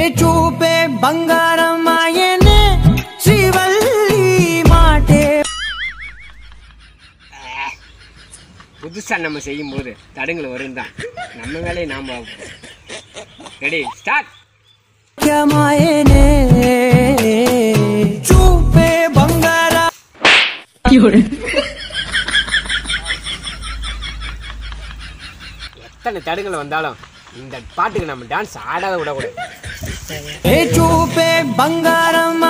చూపే బంగారం ఆయనే శ్రీవల్లి మాటే புதுசாக நம்ம செய்யும்போது தடங்கள் வரும் தான் நம்ம வேலையை நாம் பார்ப்போம் ரெடி ஸ்டார்ட் మాయనే చూపే బంగారం எத்தனை தடங்கள் வந்தாலும் இந்த பாட்டுக்கு நம்ம டான்ஸ் ஆடாத விடக்கூடாது ఏ చూపే బంగారం